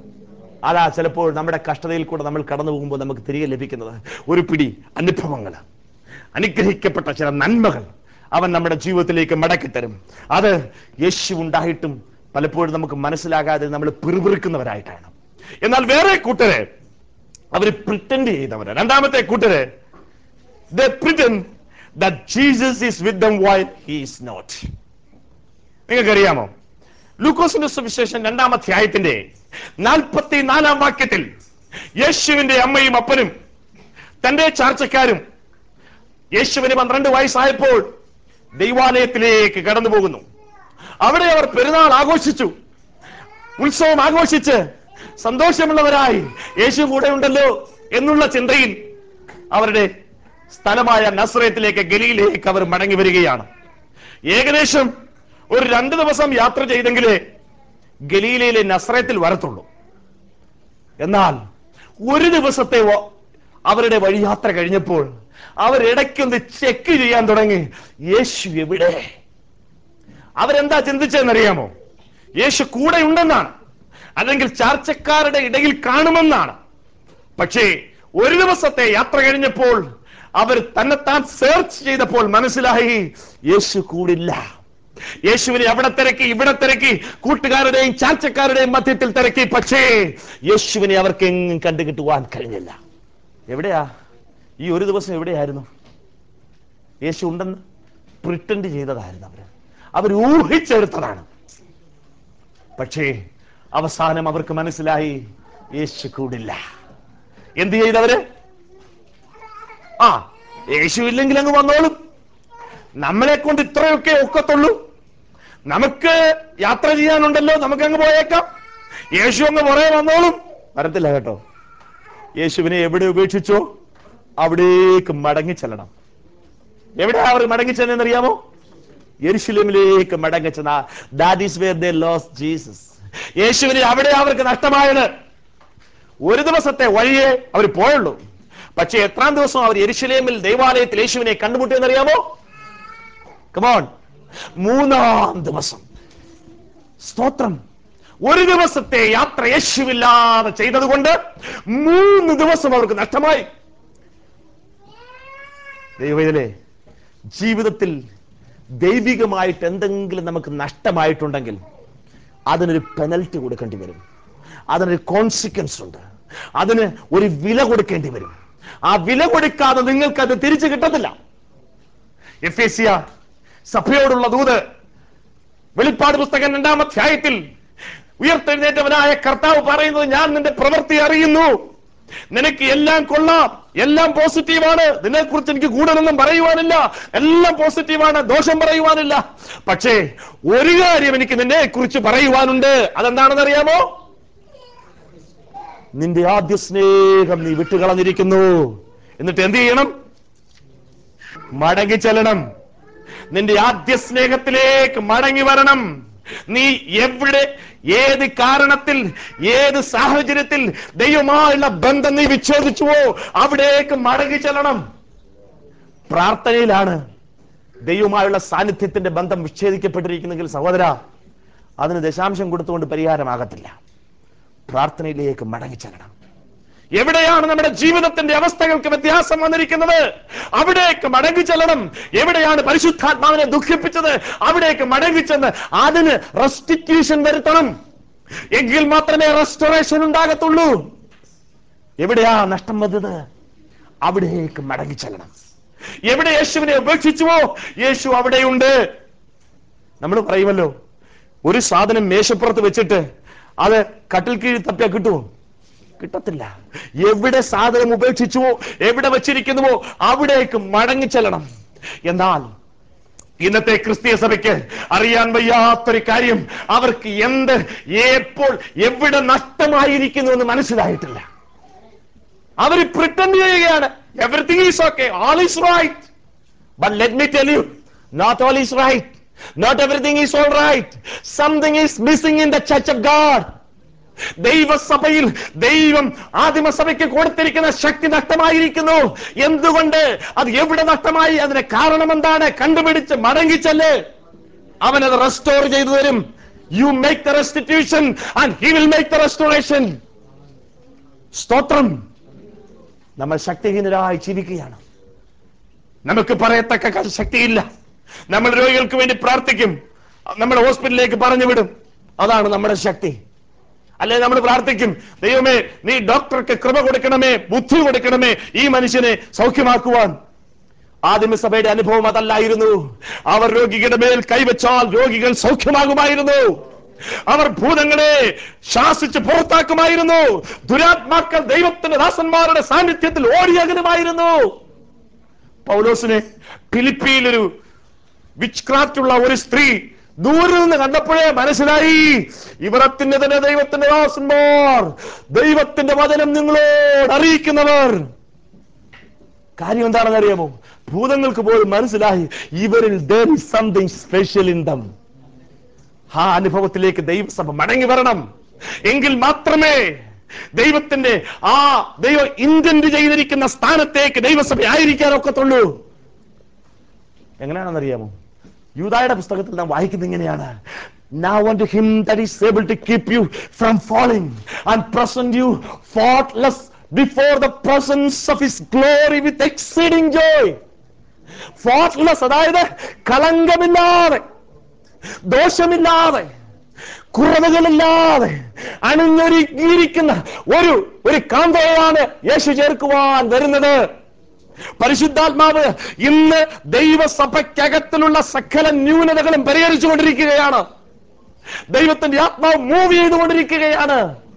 [SPEAKER 1] അതാ ചിലപ്പോൾ നമ്മുടെ കഷ്ടതയിൽ കൂടെ നമ്മൾ കടന്നു പോകുമ്പോൾ നമുക്ക് തിരികെ ലഭിക്കുന്നത് ഒരു പിടി അനുഭവങ്ങൾ അനുഗ്രഹിക്കപ്പെട്ട ചില നന്മകൾ അവൻ നമ്മുടെ ജീവിതത്തിലേക്ക് മടക്കി തരും അത് യേശു ഉണ്ടായിട്ടും പലപ്പോഴും നമുക്ക് മനസ്സിലാകാതെ നമ്മൾ പിറുപിറുക്കുന്നവരായിട്ടാണ് എന്നാൽ വേറെ കൂട്ടര് അവര് പ്രിറ്റൻഡ് ചെയ്തവര് രണ്ടാമത്തെ കൂട്ടര് they pretend that Jesus is with them while he is not. നിങ്ങൾക്കറിയാമോ ലൂക്കോസിന്റെ സുവിശേഷം രണ്ടാം അധ്യായത്തിന്റെ നാൽപ്പത്തി നാലാം വാക്യത്തിൽ യേശുവിന്റെ അമ്മയും അപ്പനും തന്റെ ചാർച്ചക്കാരും യേശുവിന് പന്ത്രണ്ട് വയസ്സായപ്പോൾ ദൈവാലയത്തിലേക്ക് കടന്നു പോകുന്നു അവിടെ അവർ പെരുന്നാൾ ആഘോഷിച്ചു ഉത്സവം ആഘോഷിച്ച് സന്തോഷമുള്ളവരായി യേശു കൂടെ ഉണ്ടല്ലോ എന്നുള്ള ചിന്തയിൽ അവരുടെ സ്ഥലമായ നസ്രയത്തിലേക്ക് ഗലിയിലേക്ക് അവർ മടങ്ങി വരികയാണ് ഏകദേശം ഒരു രണ്ട് ദിവസം യാത്ര ചെയ്തെങ്കിലേ ഗലീലയിലെ നസ്രയത്തിൽ വരത്തുള്ളൂ എന്നാൽ ഒരു ദിവസത്തെ വ- അവരുടെ വഴിയാത്ര കഴിഞ്ഞപ്പോൾ അവരിടയ്ക്കൊന്ന് ചെക്ക് ചെയ്യാൻ തുടങ്ങി യേശു എവിടെ അവരെന്താ ചിന്തിച്ചതെന്നറിയാമോ യേശു കൂടെ ഉണ്ടെന്നാണ് അല്ലെങ്കിൽ ചാർച്ചക്കാരുടെ ഇടയിൽ കാണുമെന്നാണ് പക്ഷേ ഒരു ദിവസത്തെ യാത്ര കഴിഞ്ഞപ്പോൾ അവർ തന്നെത്താൻ സെർച്ച് ചെയ്തപ്പോൾ മനസ്സിലായി യേശു കൂടില്ല യേശുവിനെ അവിടെ തിരക്കി ഇവിടെ തിരക്കി കൂട്ടുകാരുടെയും ചാർച്ചക്കാരുടെയും മധ്യത്തിൽ തിരക്കി പക്ഷേ യേശുവിനെ അവർക്ക് എങ്ങും കണ്ടുകിട്ടുവാൻ കഴിഞ്ഞില്ല എവിടെയാ ഈ ഒരു ദിവസം എവിടെയായിരുന്നു യേശു ഉണ്ടെന്ന് പ്രിട്ടൻഡ് ചെയ്തതായിരുന്നു അവര് അവർ ഊഹിച്ചെടുത്തതാണ് പക്ഷേ അവസാനം അവർക്ക് മനസ്സിലായി യേശു കൂടില്ല എന്ത് ചെയ്തവര് ആ യേശു ഇല്ലെങ്കിൽ അങ്ങ് വന്നോളും നമ്മളെ കൊണ്ട് ഇത്രയൊക്കെ ഒക്കത്തുള്ളൂ നമുക്ക് യാത്ര ചെയ്യാനുണ്ടല്ലോ നമുക്ക് അങ്ങ് പോയേക്കാം യേശു അങ്ങ് പുറകെ വന്നോളും വരത്തില്ല കേട്ടോ യേശുവിനെ എവിടെ ഉപേക്ഷിച്ചോ അവിടേക്ക് മടങ്ങി ചെല്ലണം എവിടെയാ അവർ മടങ്ങി ചെന്നറിയാമോ യെരുശലേമിലേക്ക് മടങ്ങിച്ചെന്ന that is where they lost Jesus യേശുവിനെ അവിടെ അവർക്ക് നഷ്ടമായത് ഒരു ദിവസത്തെ വഴിയേ അവർ പോയുള്ളൂ പക്ഷേ എത്രാം ദിവസം അവർ യെരുശലേമിൽ ദൈവാലയത്തിൽ യേശുവിനെ കണ്ടുമുട്ടിയെന്നറിയാമോ കമോൺ മൂന്നാം ദിവസം സ്തോത്രം ഒരു ദിവസത്തെ യാത്ര യേശുവില്ലാതെ ചെയ്തതുകൊണ്ട് മൂന്ന് ദിവസം അവർക്ക് നഷ്ടമായി ദൈവത്തിലെ ജീവിതത്തിൽ ദൈവികമായിട്ട് എന്തെങ്കിലും നമുക്ക് നഷ്ടമായിട്ടുണ്ടെങ്കിൽ അതിനൊരു പെനൽറ്റി കൊടുക്കേണ്ടി വരും അതിനൊരു കോൺസിക്വൻസ് ഉണ്ട് അതിന് ഒരു വില കൊടുക്കേണ്ടി വരും ആ വില കൊടുക്കാതെ നിങ്ങൾക്ക് അത് തിരിച്ചു കിട്ടത്തില്ല എഫേസിയ സഭയോടുള്ള ദൂത് വെളിപ്പാട് പുസ്തകം രണ്ടാം അധ്യായത്തിൽ ഉയർത്തെഴുന്നേറ്റവനായ കർത്താവ് പറയുന്നത് ഞാൻ നിന്റെ പ്രവൃത്തി അറിയുന്നു നിനക്ക് എല്ലാം കൊള്ളാം എല്ലാം പോസിറ്റീവാണ് നിന്നെക്കുറിച്ച് എനിക്ക് കൂടുതലൊന്നും പറയുവാനില്ല എല്ലാം പോസിറ്റീവാണ് ദോഷം പറയുവാനില്ല പക്ഷേ ഒരു കാര്യം എനിക്ക് നിന്നെ കുറിച്ച് പറയുവാനുണ്ട് അതെന്താണെന്ന് അറിയാമോ നിന്റെ ആദ്യ സ്നേഹം നീ വിട്ടുകളഞ്ഞിരിക്കുന്നു എന്നിട്ട് എന്ത് ചെയ്യണം മടങ്ങി ചെല്ലണം നിന്റെ ആദ്യ സ്നേഹത്തിലേക്ക് മടങ്ങി വരണം നീ എവിടെ ഏത് കാരണത്തിൽ ഏത് സാഹചര്യത്തിൽ ദൈവമായുള്ള ബന്ധം നീ വിച്ഛേദിച്ചുവോ അവിടേക്ക് മടങ്ങി ചെല്ലണം പ്രാർത്ഥനയിലാണ് ദൈവമായുള്ള സാന്നിധ്യത്തിന്റെ ബന്ധം വിച്ഛേദിക്കപ്പെട്ടിരിക്കുന്നെങ്കിൽ സഹോദര അതിന് ദശാംശം കൊടുത്തുകൊണ്ട് പരിഹാരമാകത്തില്ല പ്രാർത്ഥനയിലേക്ക് മടങ്ങി ചെല്ലണം എവിടെയാണ് നമ്മുടെ ജീവിതത്തിന്റെ അവസ്ഥകൾക്ക് വ്യത്യാസം വന്നിരിക്കുന്നത് അവിടേക്ക് മടങ്ങി ചെല്ലണം എവിടെയാണ് പരിശുദ്ധാത്മാവിനെ ദുഃഖിപ്പിച്ചത് അവിടേക്ക് മടങ്ങി ചെന്ന് അതിന് റെസ്റ്റിറ്റ്യൂഷൻ വരുത്തണം എങ്കിൽ മാത്രമേ റെസ്റ്റോറേഷൻ ഉണ്ടാകത്തുള്ളൂ എവിടെയാ നഷ്ടം വന്നത് അവിടേക്ക് മടങ്ങി ചെല്ലണം എവിടെ യേശുവിനെ ഉപേക്ഷിച്ചുവോ യേശു അവിടെയുണ്ട് നമ്മൾ പറയുമല്ലോ ഒരു സാധനം മേശപ്പുറത്ത് വെച്ചിട്ട് അത് കട്ടിൽ കീഴിൽ തപ്പിയാ കിട്ടുമോ കിട്ടത്തില്ല എവിടെ സാധനം ഉപേക്ഷിച്ചുവോ എവിടെ വെച്ചിരിക്കുന്നുവോ അവിടേക്ക് മടങ്ങി ചെല്ലണം എന്നാൽ ഇന്നത്തെ ക്രിസ്തീയ സഭയ്ക്ക് അറിയാൻ വയ്യാത്തൊരു കാര്യം അവർക്ക് എന്ത് എപ്പോൾ എവിടെ നഷ്ടമായിരിക്കുന്നു എന്ന് മനസ്സിലായിട്ടില്ല അവർ പ്രിട്ടൻഡ് ചെയ്യുകയാണ് everything is okay all is right but let me tell you not all is right not everything is all right something is missing in the church of God ദൈവസഭയിൽ ദൈവം ആദിമസഭയ്ക്ക് കൊടുത്തിരിക്കുന്ന ശക്തി നഷ്ടമായിരിക്കുന്നു എന്തുകൊണ്ട് അത് എവിടെ നഷ്ടമായി അതിന് കാരണം എന്താണ് കണ്ടുപിടിച്ച് മടങ്ങിച്ചല്ലേ അവൻ അത് റെസ്റ്റോർ ചെയ്തു തരും you make the restitution and he will make the restoration സ്തോത്രം നമ്മൾ ശക്തിഹീനരായി ജീവിക്കുകയാണ് നമുക്ക് പറയത്തക്ക ക- ശക്തിയില്ല നമ്മൾ രോഗികൾക്ക് വേണ്ടി പ്രാർത്ഥിക്കും നമ്മൾ ഹോസ്പിറ്റലിലേക്ക് പറഞ്ഞു വിടും അതാണ് നമ്മുടെ ശക്തി അല്ലെ നമ്മൾ പ്രാർത്ഥിക്കും ദൈവമേ നീ ഡോക്ടർക്ക് കൃപ കൊടുക്കണമേ ബുദ്ധി കൊടുക്കണമേ ഈ മനുഷ്യനെ സൗഖ്യമാക്കുവാൻ ആദിമസഭയുടെ അനുഭവം അതല്ലായിരുന്നു അവർ രോഗികളുടെ മേൽ കൈവച്ചാൽ രോഗികൾ സൗഖ്യമാകുമായിരുന്നു അവർ ഭൂതങ്ങളെ ശാസിച്ച് പുറത്താക്കുമായിരുന്നു ദുരാത്മാക്കൾ ദൈവത്തിന്റെ ദാസന്മാരുടെ സാന്നിധ്യത്തിൽ ഓടിയകലുമായിരുന്നു പൗലോസിനെ ഫിലിപ്പിയിൽ ഒരു വിച്ച് ക്രാഫ്റ്റ് ഉള്ള ഒരു സ്ത്രീ ദൂരെ നിന്ന് കണ്ടപ്പോഴേ മനസ്സിലായി ഇവരത്തിന്റെ തന്നെ ദൈവത്തിന്റെ ദാസന്മാർ ദൈവത്തിന്റെ വചനം നിങ്ങളോട് അറിയിക്കുന്നവർ കാര്യം എന്താണെന്ന് അറിയാമോ ഭൂതങ്ങൾക്ക് പോലും മനസ്സിലായി ഇവരിൽ there is something special in them ആ അനുഭവത്തിലേക്ക് ദൈവസഭ മടങ്ങി വരണം എങ്കിൽ മാത്രമേ ദൈവത്തിന്റെ ആ ദൈവം ഇന്റന്റ് ചെയ്തിരിക്കുന്ന സ്ഥാനത്തേക്ക് ദൈവസഭ ആയിരിക്കാൻ ഒക്കത്തുള്ളൂ എങ്ങനെയാണെന്നറിയാമോ യൂതായുടെ പുസ്തകത്തിൽ നാം വായിക്കുന്നത് ഇങ്ങനെയാണ് Now unto him that is able to keep you from falling and present you faultless before the presence of his glory with exceeding joy. Faultless അതായത് കളങ്കമില്ലാതെ ദോഷമില്ലാതെ കുറവുകളില്ലാതെ അണിഞ്ഞൊരുക്കിയിരിക്കുന്ന ഒരു ഒരു കാന്തയാണ് യേശു ചേർക്കുവാൻ വരുന്നത് പരിശുദ്ധാത്മാവ് ഇന്ന് ദൈവസഭയ്ക്കകത്തിലുള്ള സകല ന്യൂനതകളും പരിഹരിച്ചു കൊണ്ടിരിക്കുകയാണ് ദൈവത്തിന്റെ ആത്മാവ് മൂവ് ചെയ്തുകൊണ്ടിരിക്കുകയാണ്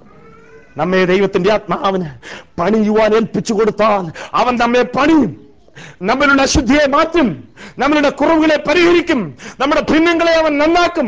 [SPEAKER 1] നമ്മെ ദൈവത്തിന്റെ ആത്മാവിന് പണിയുവാൻ ഏൽപ്പിച്ചു കൊടുത്താൽ അവൻ നമ്മെ പണിയും നമ്മളുടെ അശുദ്ധിയെ മാറ്റും നമ്മളുടെ കുറവുകളെ പരിഹരിക്കും നമ്മുടെ ഭിന്നങ്ങളെ അവൻ നന്നാക്കും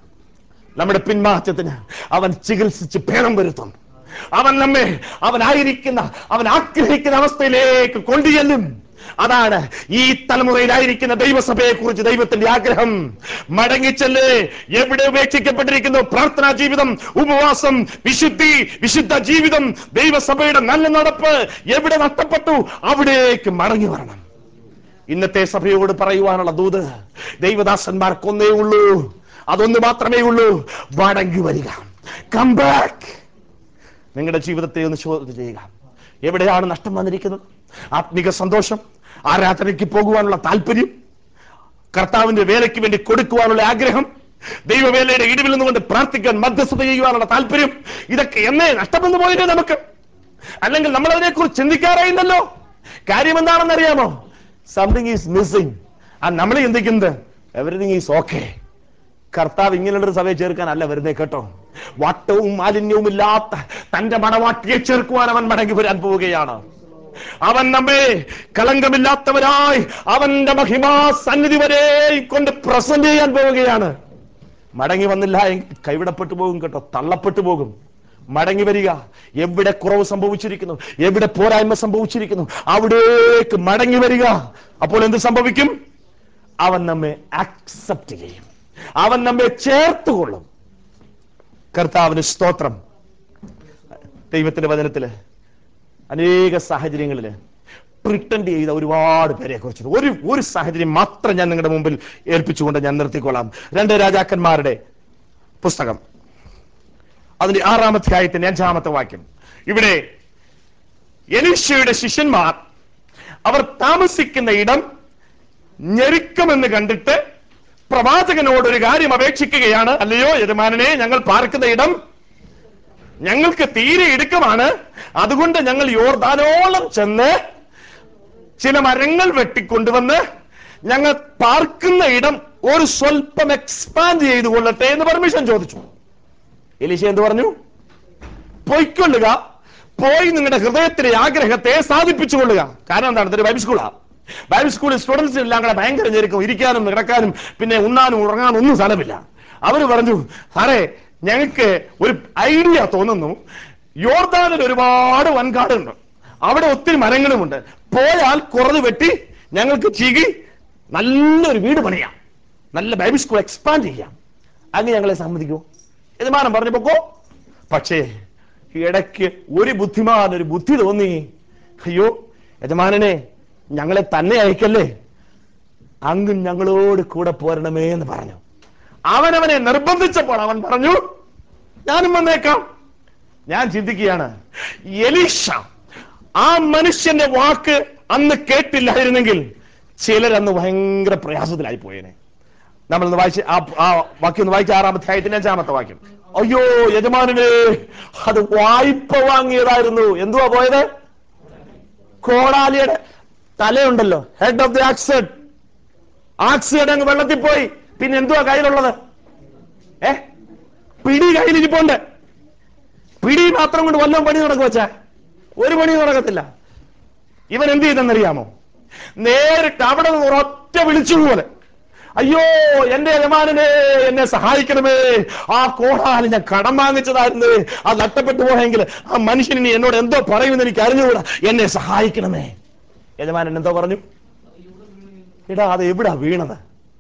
[SPEAKER 1] നമ്മുടെ പിന്മാറ്റത്തിന് അവൻ ചികിത്സിച്ച് ഭേദം വരുത്തും അവൻ നമ്മെ അവൻ ആയിരിക്കുന്ന അവൻ ആഗ്രഹിക്കുന്ന അവസ്ഥയിലേക്ക് കൊണ്ടുചെല്ലും അതാണ് ഈ തലമുറയിലായിരിക്കുന്ന ദൈവസഭയെ കുറിച്ച് ദൈവത്തിന്റെ ആഗ്രഹം മടങ്ങിച്ചെല്ലേ എവിടെ ഉപേക്ഷിക്കപ്പെട്ടിരിക്കുന്നു പ്രാർത്ഥനാ ജീവിതം ഉപവാസം വിശുദ്ധി വിശുദ്ധ ജീവിതം ദൈവസഭയുടെ നല്ല നടപ്പ് എവിടെ നഷ്ടപ്പെട്ടു അവിടേക്ക് മടങ്ങി വരണം ഇന്നത്തെ സഭയോട് പറയുവാനുള്ള ദൂത് ദൈവദാസന്മാർക്കൊന്നേ ഉള്ളൂ അതൊന്ന് മാത്രമേ ഉള്ളൂ മടങ്ങി വരിക കം ബാക്ക് നിങ്ങളുടെ ജീവിതത്തെ ഒന്ന് ചോദ്യം ചെയ്യുക എവിടെയാണ് നഷ്ടം വന്നിരിക്കുന്നത് ആത്മിക സന്തോഷം ആരാധനയ്ക്ക് പോകുവാനുള്ള താല്പര്യം കർത്താവിന്റെ വേലയ്ക്ക് വേണ്ടി കൊടുക്കുവാനുള്ള ആഗ്രഹം ദൈവവേലയുടെ ഇടിവിൽ നിന്നുകൊണ്ട് പ്രാർത്ഥിക്കാൻ മധ്യസ്ഥത ചെയ്യുവാനുള്ള താല്പര്യം ഇതൊക്കെ എന്നേ നഷ്ടപ്പെന്നു പോയില്ലേ നമുക്ക് അല്ലെങ്കിൽ നമ്മൾ അതിനെക്കുറിച്ച് ചിന്തിക്കാറായില്ലല്ലോ കാര്യം എന്താണെന്ന് അറിയാമോ സംതിങ് ഈസ് മിസ്സിംഗ് ആ നമ്മൾ ചിന്തിക്കുന്നത് എവറിങ് ഈസ് ഓക്കെ കർത്താവ് ഇങ്ങനെയുള്ള ഒരു സഭയെ ചേർക്കാനല്ല വരുന്നേ കേട്ടോ വട്ടവും മാലിന്യവും ഇല്ലാത്ത തന്റെ മണവാട്ടിയെ ചേർക്കുവാൻ അവൻ മടങ്ങി വരാൻ പോവുകയാണ് അവൻ നമ്മെ കളങ്കമില്ലാത്തവരായി അവന്റെ മഹിമാ സന്നിധി വരെ കൊണ്ട് പ്രസന്റ് ചെയ്യാൻ പോവുകയാണ് മടങ്ങി വന്നില്ല എങ്കിൽ കൈവിടപ്പെട്ടു പോകും കേട്ടോ തള്ളപ്പെട്ടു പോകും മടങ്ങി വരിക എവിടെ കുറവ് സംഭവിച്ചിരിക്കുന്നു എവിടെ പോരായ്മ സംഭവിച്ചിരിക്കുന്നു അവിടേക്ക് മടങ്ങി വരിക അപ്പോൾ എന്ത് സംഭവിക്കും അവൻ നമ്മെ ആക്സെപ്റ്റ് ചെയ്യും അവൻ നമ്മെ ചേർത്തുകൊള്ളും കർത്താവിന് സ്തോത്രം ദൈവത്തിന്റെ വചനത്തില് അനേക സാഹചര്യങ്ങളിൽ പ്രിട്ടൻഡ് ചെയ്ത ഒരുപാട് പേരെ കുറിച്ച് ഒരു ഒരു സാഹചര്യം മാത്രം ഞാൻ നിങ്ങളുടെ മുമ്പിൽ ഏൽപ്പിച്ചുകൊണ്ട് ഞാൻ നിർത്തിക്കൊള്ളാം രണ്ട് രാജാക്കന്മാരുടെ പുസ്തകം അതിന്റെ ആറാമത്തെ ആയത്തിന്റെ അഞ്ചാമത്തെ വാക്യം ഇവിടെ എലീശയുടെ ശിഷ്യന്മാർ അവർ താമസിക്കുന്ന ഇടം ഞെരുക്കമെന്ന് കണ്ടിട്ട് പ്രവാചകനോട് ഒരു കാര്യം അപേക്ഷിക്കുകയാണ് അല്ലയോ യജമാനനെ ഞങ്ങൾ പാർക്കുന്ന ഇടം ഞങ്ങൾക്ക് തീരെ ഇടുക്കമാണ് അതുകൊണ്ട് ഞങ്ങൾ യോർദാനോളം ചെന്ന് ചില മരങ്ങൾ വെട്ടിക്കൊണ്ടുവന്ന് ഞങ്ങൾ പാർക്കുന്ന ഇടം ഒരു സ്വല്പം എക്സ്പാൻഡ് ചെയ്തു കൊള്ളട്ടെ എന്ന് പെർമിഷൻ ചോദിച്ചു എലീശ എന്ത് പറഞ്ഞു പൊയ്ക്കൊള്ളുക പോയി നിങ്ങളുടെ ഹൃദയത്തിലെ ആഗ്രഹത്തെ സാധിപ്പിച്ചു കൊള്ളുക കാരണം എന്താണ് ഇതൊരു ബൈബിൾ സ്കൂളാ ബൈബിൾ സ്കൂളിൽ സ്റ്റുഡൻസിന് എല്ലാം കൂടെ ഭയങ്കര ഞെരുക്കം ഇരിക്കാനും കിടക്കാനും പിന്നെ ഉണ്ണാനും ഉറങ്ങാനും ഒന്നും സ്ഥലമില്ല അവര് പറഞ്ഞു സാറേ ഞങ്ങൾക്ക് ഒരു ഐഡിയ തോന്നുന്നു യോർദാനിൽ ഒരുപാട് വൻകാടുണ്ട് അവിടെ ഒത്തിരി മരങ്ങളുമുണ്ട് പോയാൽ കുറവ് വെട്ടി ഞങ്ങൾക്ക് ചീകി നല്ലൊരു വീട് പണിയാം നല്ല ബൈബിൾ സ്കൂൾ എക്സ്പാൻഡ് ചെയ്യാം അങ്ങ് ഞങ്ങളെ സമ്മതിക്കൂ യജമാനം പറഞ്ഞു പൊക്കോ പക്ഷേ ഇടയ്ക്ക് ഒരു ബുദ്ധിമാൻ ഒരു ബുദ്ധി തോന്നി അയ്യോ യജമാനനെ ഞങ്ങളെ തന്നെ അയക്കല്ലേ അങ്ങും ഞങ്ങളോട് കൂടെ പോരണമേ എന്ന് പറഞ്ഞു അവനവനെ നിർബന്ധിച്ചപ്പോൾ അവൻ പറഞ്ഞു ഞാനും വന്നേക്കാം ഞാൻ ചിന്തിക്കുകയാണ് എലീഷ ആ മനുഷ്യന്റെ വാക്ക് അന്ന് കേട്ടില്ലായിരുന്നെങ്കിൽ ചിലരന്ന് ഭയങ്കര പ്രയാസത്തിലായി പോയേനെ നമ്മൾ വായിച്ച് ആ ആ വാക്യം ഒന്ന് വായിച്ച ആറാമത്തെ ആയത്തിന്റെ അഞ്ചാമത്തെ വാക്യം അയ്യോ യജമാനനെ അത് വായ്പ വാങ്ങിയതായിരുന്നു എന്തുവാ പോയത് കോടാലിയുടെ തലയുണ്ടല്ലോ head of the axe axe അങ്ങ് വെള്ളത്തിൽ പോയി പിന്നെ എന്തുവാ കയ്യിലുള്ളത് ഏ പിടി കയ്യിലിരിപ്പുണ്ട് പിടി മാത്രം കൊണ്ട് വല്ലതും പണി നടക്കും വെച്ചാ ഒരു പണി നടക്കത്തില്ല ഇവൻ എന്ത് ചെയ്തെന്നറിയാമോ നേരിട്ട് അവിടെ നിന്ന് ഒരൊറ്റ വിളിച്ചുപോലെ അയ്യോ എന്റെ യജമാനനെ എന്നെ സഹായിക്കണമേ ആ കോടാലി ഞാൻ കടം വാങ്ങിച്ചതായിരുന്നു അത് നഷ്ടപ്പെട്ടു പോയെങ്കിൽ ആ മനുഷ്യൻ ഇനി എന്നോട് എന്തോ പറയുമെന്ന് എനിക്ക് അറിഞ്ഞുകൂടാ എന്നെ സഹായിക്കണമേ യജമാനൻ എന്തോ പറഞ്ഞു എടാ അത് എവിടാ വീണത്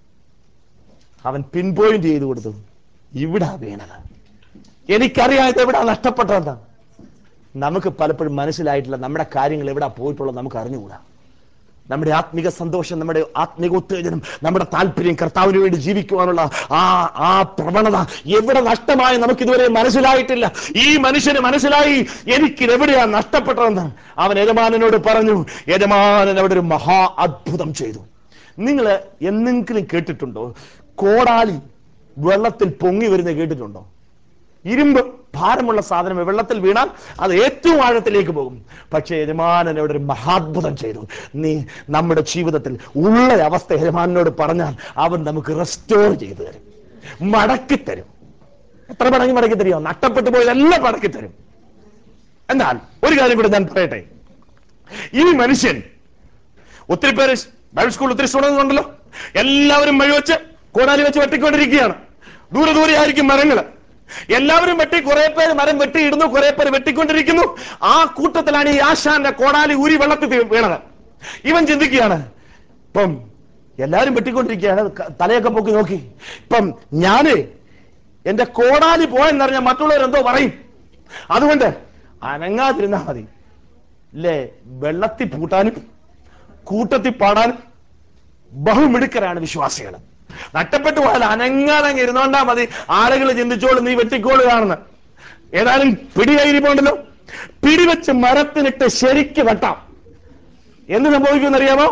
[SPEAKER 1] അവൻ പിൻ പോയിന്റ് ചെയ്തു കൊടുത്തു ഇവിടാ വീണത് എനിക്കറിയാത്ത എവിടാ നഷ്ടപ്പെട്ടതെന്താ നമുക്ക് പലപ്പോഴും മനസ്സിലായിട്ടില്ല നമ്മുടെ കാര്യങ്ങൾ എവിടാ പോയിട്ടുള്ളത് നമുക്ക് അറിഞ്ഞുകൂടാ നമ്മുടെ ആത്മിക സന്തോഷം നമ്മുടെ ആത്മിക ഉത്തേജനം നമ്മുടെ താല്പര്യം കർത്താവിന് വേണ്ടി ജീവിക്കുവാനുള്ള ആ ആ പ്രവണത എവിടെ നഷ്ടമായി നമുക്ക് ഇതുവരെ മനസ്സിലായിട്ടില്ല ഈ മനുഷ്യന് മനസ്സിലായി എനിക്ക് എവിടെയാ നഷ്ടപ്പെട്ടതെന്ന് അവൻ യജമാനനോട് പറഞ്ഞു യജമാനൻ അവിടെ ഒരു മഹാ അത്ഭുതം ചെയ്തു നിങ്ങൾ എന്തെങ്കിലും കേട്ടിട്ടുണ്ടോ കോടാലി വെള്ളത്തിൽ പൊങ്ങി വരുന്നത് കേട്ടിട്ടുണ്ടോ ഇരുമ്പ് ഭാരമുള്ള സാധനം വെള്ളത്തിൽ വീണാൽ അത് ഏറ്റവും ആഴത്തിലേക്ക് പോകും പക്ഷേ യജമാനൻ അവിടെ ഒരു മഹാത്ഭുതം ചെയ്തു നീ നമ്മുടെ ജീവിതത്തിൽ ഉള്ള അവസ്ഥ യജമാനോട് പറഞ്ഞാൽ അവൻ നമുക്ക് റെസ്റ്റോർ ചെയ്തു തരും മടക്കി തരും എത്ര മടങ്ങി മടക്കി തരുമോ നഷ്ടപ്പെട്ടു പോയതെല്ലാം മടക്കി തരും എന്നാൽ ഒരു കാര്യം കൂടെ ഞാൻ പറയട്ടെ ഈ മനുഷ്യൻ ഒത്തിരി പേര് ബൈബിൾ സ്കൂൾ ഒത്തിരി സ്റ്റുഡൻസ് ഉണ്ടല്ലോ എല്ലാവരും വഴിവെച്ച് കോടാലി വെച്ച് വെട്ടിക്കൊണ്ടിരിക്കുകയാണ് ദൂരെ ദൂരെ ആയിരിക്കും മരങ്ങൾ എല്ലാവരും വെട്ടി കുറെ പേര് മരം വെട്ടിയിടുന്നു കുറെ പേര് വെട്ടിക്കൊണ്ടിരിക്കുന്നു ആ കൂട്ടത്തിലാണ് ഈ ആശാന്റെ കോടാലി ഊരി വെള്ളത്തിൽ വീ- വീണത് ഇവൻ ചിന്തിക്കുകയാണ് ഇപ്പം എല്ലാവരും വെട്ടിക്കൊണ്ടിരിക്കുകയാണ് ക- തലയൊക്കെ പൊക്കി നോക്കി ഇപ്പം ഞാന് എന്റെ കോടാലി പോയെന്നറിഞ്ഞാൽ മറ്റുള്ളവർ എന്തോ പറയും അതുകൊണ്ട് അനങ്ങാതിരുന്നാ മതി ഇല്ലേ വെള്ളത്തിൽ പൂട്ടാനും കൂട്ടത്തിൽ പാടാനും ബഹുമിടുക്കരാണ് വിശ്വാസികൾ നഷ്ടപ്പെട്ടു പോയാൽ അനങ്ങാതങ്ങ് ഇരുന്നോണ്ടാ മതി ആളുകൾ ചിന്തിച്ചോളും നീ വെട്ടിക്കോളുകയാണെന്ന് ഏതായാലും പിടി കയ്യിരിപ്പോണ്ടല്ലോ പിടിവെച്ച് മരത്തിനിട്ട് ശരിക്ക് വെട്ടാം എന്ത് സംഭവിക്കുമെന്നറിയാമോ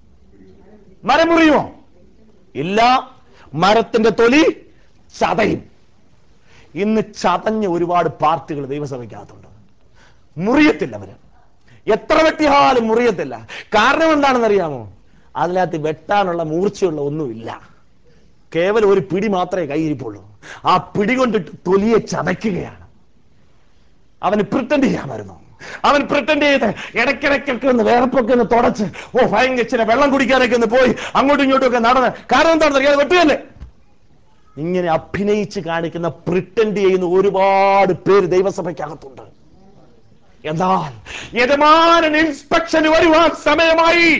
[SPEAKER 1] മരം മുറിയുമോ ഇല്ല മരത്തിന്റെ തൊലി ചതയും ഇന്ന് ചതഞ്ഞ ഒരുപാട് പാർട്ടികൾ ദൈവസഭയ്ക്കകത്തുണ്ട് മുറിയത്തില്ല അവര് എത്ര വെട്ടിയാലും മുറിയത്തില്ല കാരണം എന്താണെന്ന് അറിയാമോ അതിനകത്ത് വെട്ടാനുള്ള മൂർച്ചയുള്ള ഒന്നുമില്ല കേവലം ഒരു പിടി മാത്രമേ കയ്യിരിപ്പുള്ളൂ ആ പിടി കൊണ്ടിട്ട് തൊലിയെ ചതയ്ക്കുകയാണ് അവന് പ്രിട്ടൻഡ് ചെയ്യാമായിരുന്നു അവൻ പ്രിട്ടൻഡ് ചെയ്ത് ഇടയ്ക്കിടയ്ക്കൊക്കെ ഒന്ന് വേർപ്പൊക്കെ ഒന്ന് തുടച്ച് ഓ ഭയങ്കര ഇച്ചിരി വെള്ളം കുടിക്കാനൊക്കെ ഒന്ന് പോയി അങ്ങോട്ടും ഇങ്ങോട്ടും ഒക്കെ നടന്ന് കാരണം എന്താണെന്ന് അറിയാതെ വെട്ടുകയല്ലേ ഇങ്ങനെ അഭിനയിച്ച് കാണിക്കുന്ന പ്രിട്ടൻഡ് ചെയ്യുന്ന ഒരുപാട് പേര് ദൈവസഭയ്ക്കകത്തുണ്ട് എന്നാൽ യജമാനൻ ഇൻസ്പെക്ഷന് വരുവാൻ സമയമായി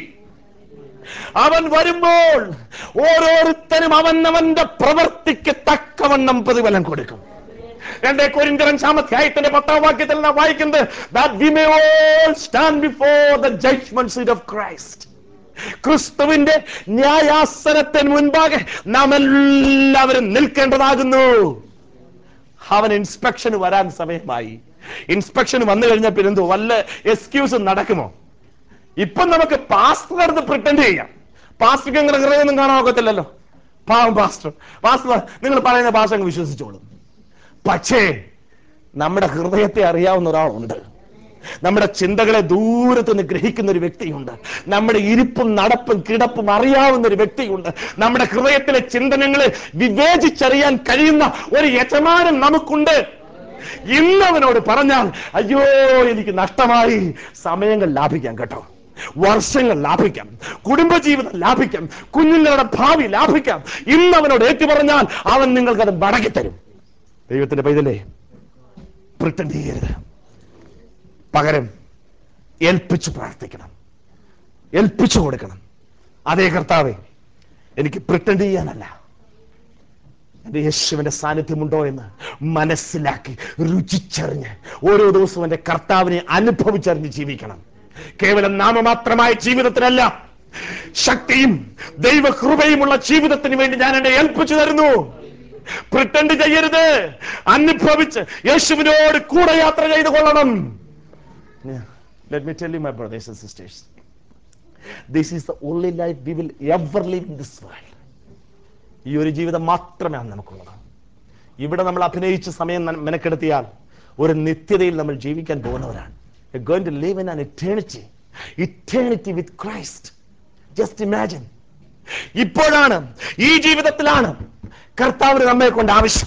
[SPEAKER 1] അവൻ വരുമ്പോൾ ഓരോരുത്തരും അവനവന്റെ പ്രവൃത്തിക്ക് തക്കവണ്ണം പ്രതിഫലം കൊടുക്കും രണ്ടേ കൊരിന്തരൻ സാമധ്യായത്തിന്റെ പത്താം വാക്യത്തിൽ നാം വായിക്കുന്നത് that we may all stand before the judgment seat of Christ ക്രിസ്തുവിന്റെ ന്യായാസനത്തിന് മുൻപാകെ നാം എല്ലാവരും നിൽക്കേണ്ടതാകുന്നു അവൻ ഇൻസ്പെക്ഷന് വരാൻ സമയമായി ഇൻസ്പെക്ഷൻ വന്നു കഴിഞ്ഞാൽ പിന്നെ എന്തോ വല്ല എക്സ്ക്യൂസ് നടക്കുമോ ഇപ്പം നമുക്ക് പാസ്റ്റർ അടുത്ത് പ്രിട്ടൻഡ് ചെയ്യാം പാസ്റ്റർക്ക് അങ്ങനെ ഹൃദയമൊന്നും കാണാൻ ഒക്കത്തില്ലല്ലോ പാവം പാസ്റ്റർ പാസ്റ്റർ നിങ്ങൾ പറയുന്ന ഭാഷ അങ്ങ് വിശ്വസിച്ചോളും പക്ഷേ നമ്മുടെ ഹൃദയത്തെ അറിയാവുന്ന ഒരാളുണ്ട് നമ്മുടെ ചിന്തകളെ ദൂരത്ത് നിന്ന് ഗ്രഹിക്കുന്ന ഒരു വ്യക്തിയുണ്ട് നമ്മുടെ ഇരിപ്പും നടപ്പും കിടപ്പും അറിയാവുന്ന ഒരു വ്യക്തിയുണ്ട് നമ്മുടെ ഹൃദയത്തിലെ ചിന്തനങ്ങളെ വിവേചിച്ചറിയാൻ കഴിയുന്ന ഒരു യജമാനൻ നമുക്കുണ്ട് ഇന്നവനോട് പറഞ്ഞാൽ അയ്യോ എനിക്ക് നഷ്ടമായി സമയങ്ങൾ ലാഭിക്കാം കേട്ടോ വർഷങ്ങൾ ലാഭിക്കാം കുടുംബജീവിതം ലാഭിക്കാം കുഞ്ഞുങ്ങളുടെ ഭാവി ലാഭിക്കാം ഇന്നവനോട് ഏറ്റു പറഞ്ഞാൽ അവൻ നിങ്ങൾക്കത് മടക്കിത്തരും ദൈവത്തിന്റെ പൈതലേ പ്രിട്ടൻഡ് ചെയ്യരുത് പകരം ഏൽപ്പിച്ചു പ്രാർത്ഥിക്കണം ഏൽപ്പിച്ചു കൊടുക്കണം അതേ കർത്താവേ എനിക്ക് പ്രിട്ടൻഡ് ചെയ്യാനല്ല എന്റെ യേശുവിന്റെ സാന്നിധ്യമുണ്ടോ എന്ന് മനസ്സിലാക്കി രുചിച്ചറിഞ്ഞ് ഓരോ ദിവസവും എന്റെ കർത്താവിനെ അനുഭവിച്ചറിഞ്ഞ് ജീവിക്കണം കേവലം നാമമാത്രമായ ജീവിതത്തിനല്ല ശക്തിയും ദൈവകൃപയുമുള്ള ജീവിതത്തിന് വേണ്ടി ഞാൻ എന്നെ ഏൽപ്പിച്ചു തരുന്നു പ്രിട്ടൻഡ് ചെയ്യരുത് അനുഭവിച്ച് യേശുവിനോട് കൂടെ യാത്ര ചെയ്തു കൊള്ളണം let me tell you my brothers and sisters this is the only life we will ever live in this world ഈ ഒരു ജീവിതം മാത്രമാണ് നമുക്കുള്ളത് ഇവിടെ നമ്മൾ അഭിനയിച്ച് സമയം ന- മെനക്കെടുത്തിയാൽ ഒരു നിത്യതയിൽ നമ്മൾ ജീവിക്കാൻ പോകുന്നവരാണ് going to live in an eternity eternity with Christ just imagine ഇപ്പോഴാണ് ഈ ജീവിതത്തിലാണ് കർത്താവിന് നമ്മെ കൊണ്ട് ആവശ്യം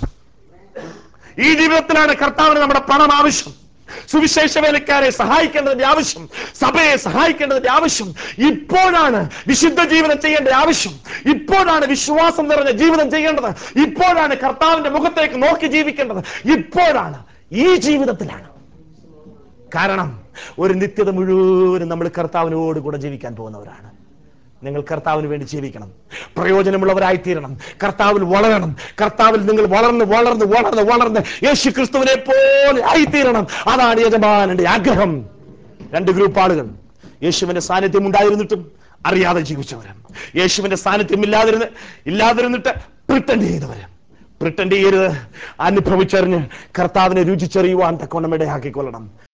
[SPEAKER 1] ഈ ജീവിതത്തിലാണ് കർത്താവിന് നമ്മുടെ പണം ആവശ്യം സുവിശേഷ വേലക്കാരെ സഹായിക്കേണ്ടതിന്റെ ആവശ്യം സഭയെ സഹായിക്കേണ്ടതിന്റെ ആവശ്യം ഇപ്പോഴാണ് വിശുദ്ധ ജീവിതം ചെയ്യേണ്ട ആവശ്യം ഇപ്പോഴാണ് വിശ്വാസം നിറഞ്ഞ ജീവിതം ചെയ്യേണ്ടത് ഇപ്പോഴാണ് കർത്താവിന്റെ മുഖത്തേക്ക് നോക്കി ജീവിക്കേണ്ടത് ഇപ്പോഴാണ് ഈ ജീവിതത്തിലാണ് കാരണം ഒരു നിത്യത മുഴുവനും നമ്മൾ കർത്താവിനോട് കൂടെ ജീവിക്കാൻ പോകുന്നവരാണ് നിങ്ങൾ കർത്താവിന് വേണ്ടി ജീവിക്കണം പ്രയോജനമുള്ളവരായി തീരണം കർത്താവിൽ വളരണം കർത്താവിൽ നിങ്ങൾ വളർന്ന് വളർന്ന് വളർന്ന് വളർന്ന് യേശു ക്രിസ്തുവിനെ പോലെ ആയിത്തീരണം അതാണ് യജമാനന്റെ ആഗ്രഹം രണ്ട് ഗ്രൂപ്പ് ആളുകൾ യേശുവിന്റെ സാന്നിധ്യം ഉണ്ടായിരുന്നിട്ടും അറിയാതെ ജീവിച്ചവര് യേശുവിന്റെ സാന്നിധ്യം ഇല്ലാതിരുന്ന് ഇല്ലാതിരുന്നിട്ട് പ്രിട്ടൻഡ് ചെയ്തവര് പ്രിട്ടൻഡ് ചെയ്യരുത് അനുഭവിച്ചറിഞ്ഞ് കർത്താവിനെ രുചിച്ചറിയുവാൻ തക്കവണ്ണം ഇടയാക്കിക്കൊള്ളണം